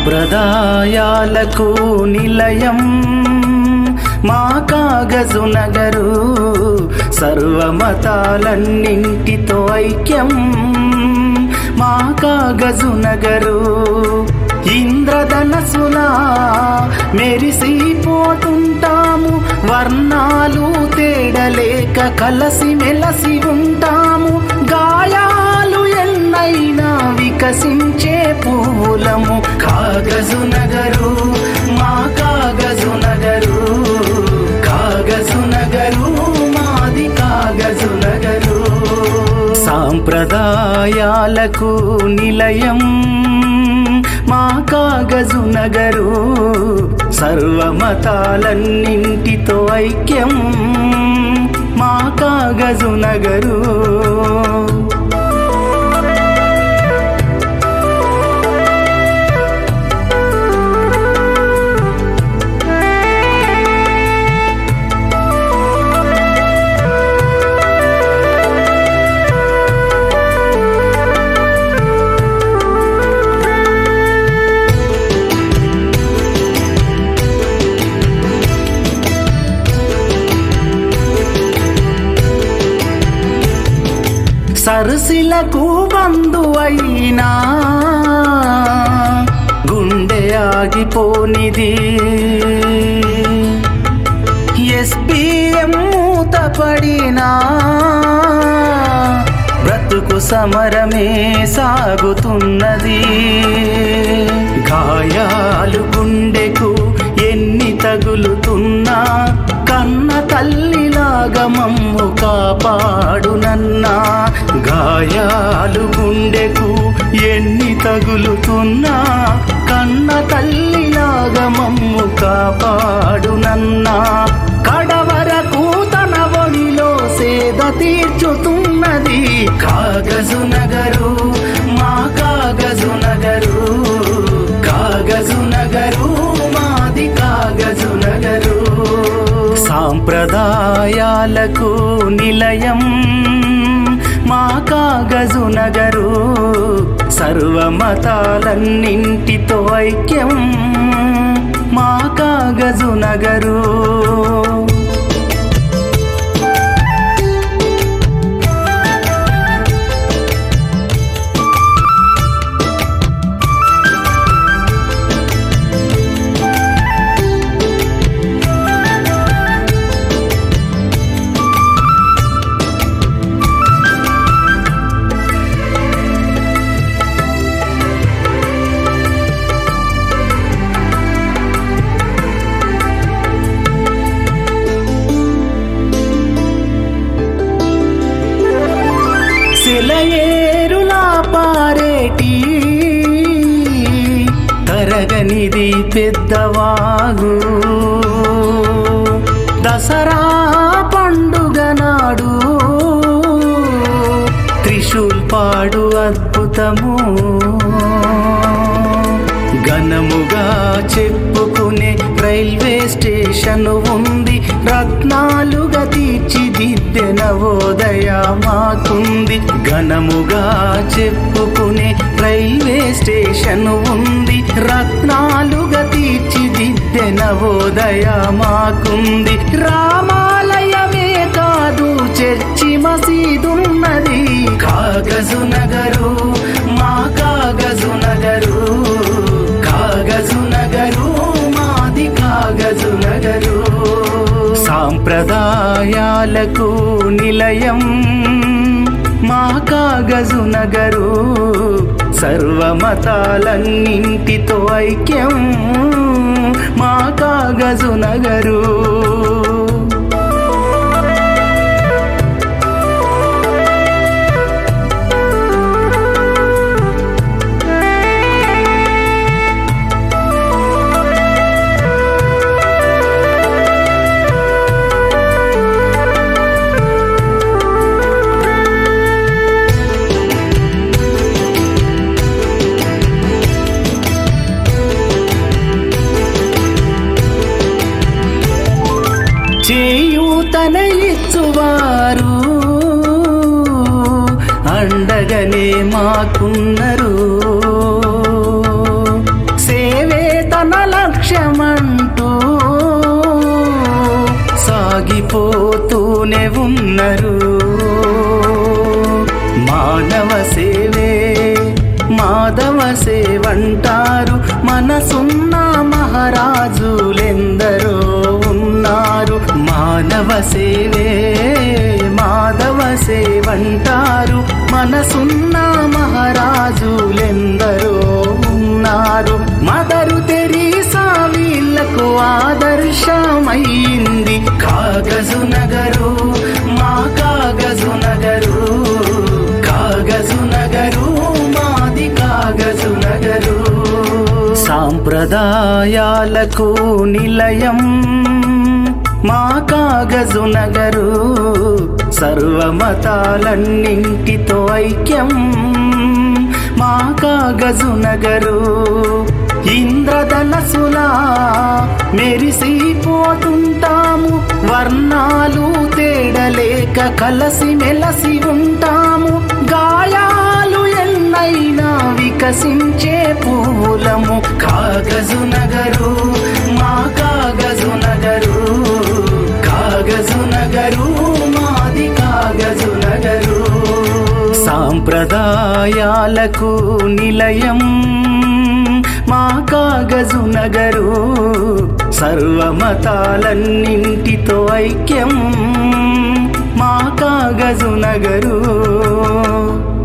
సాంప్రదాయాలకు నిలయం మా కాగజు నగరు సర్వమతాలన్నింటితో ఐక్యం మా కాగజు నగరు ఇంద్రధనసులా మెరిసిపోతుంటాము వర్ణాలు తేడలేక కలసి మెలసి ఉంటాము గాయాలు ఎన్నైనా వికసించే పూలము కాగజు నగరు మా కాగజు నగరు కాగజు నగరు మాది కాగజు నగరు సాంప్రదాయాలకు నిలయం మా కాగజు నగరు సర్వమతాలన్నింటితో ఐక్యం మా కాగజు నగరు సరసిలకు బంధువైనా గుండె ఆగిపోనిది ఎస్పీఎం మూతపడినా బ్రతుకు సమరమే సాగుతున్నది గాయాలు గుండెకు ఎన్ని తగులుతున్నా కన్న తల్లిలాగా మమ్ము కాపాడునన్నా గాయాలు గుండెకు ఎన్ని తగులుతున్నా కన్న తల్లిలాగా మమ్ము కాపాడునన్నా కడవరకు తన ఒడిలో సేద తీర్చుతున్నది కాగజు నగరు మా కాగజు నగరు కాగజు నగరు మాది కాగజు నగరు సాంప్రదాయాలకు నిలయం మా కాగజు నగరు సర్వమతాలన్నింటితో ఐక్యం మా కాగజు నగరు సెలయేరులా పారేటి తరగనిది పెద్దవాగు దసరా పండుగ నాడు త్రిశూల్ పాడు అద్భుతము ఘనముగా చెప్పుకునే రైల్వే స్టేషన్ ఉంది రత్నాలుగా తీర్చిదిద్దే నవోదయ మాకుంది ఘనముగా చెప్పుకునే రైల్వే స్టేషన్ ఉంది రత్నాలుగా తీర్చిదిద్దే నవోదయ మాకుంది రామాలయమే కాదు చర్చి మసీదున్నది కాగజు నగరు మా కాగజు నగరు కాగజు నగరు మాది కాగజు నగరు సాంప్రదాయాలకు నిలయం మా కాగజు నగరు సర్వమతాలన్నింటితో ఐక్యం మా కాగజు నగరు చేయూతన ఇచ్చువారు అండగనే మాకున్నరు సేవ మానవ సేవే మాధవ సేవంటారు మనసున్న మహారాజులెందరో ఉన్నారు మానవ సేవే మాధవ సేవంటారు మనసున్న మహారాజులెందరో ఉన్నారు మదరు తెరీసా వీళ్లకు ఆదర్శమైంది కాగజు నగరు మా కాగజు నగరు కాగజు నగరు మాది కాగజు నగరు సాంప్రదాయాలకు నిలయం మా కాగజు నగరు సర్వమతాలన్నింటితో ఐక్యం మా కాగజు నగరు ఇంద్రధనసులా మెరిసిపోతుంటాము వర్ణాలు తేడలేక కలసి మెలసి ఉంటాము గాయాలు ఎన్నైనా వికసించే పూలము కాగజు నగరు మా కాగజు నగరు కాగజు నగరు మాది కాగజు నగరు సాంప్రదాయాలకు నిలయం మా కాగజు నగరు సర్వమతాలన్నింటితో ఐక్యం మా కాగజు నగరు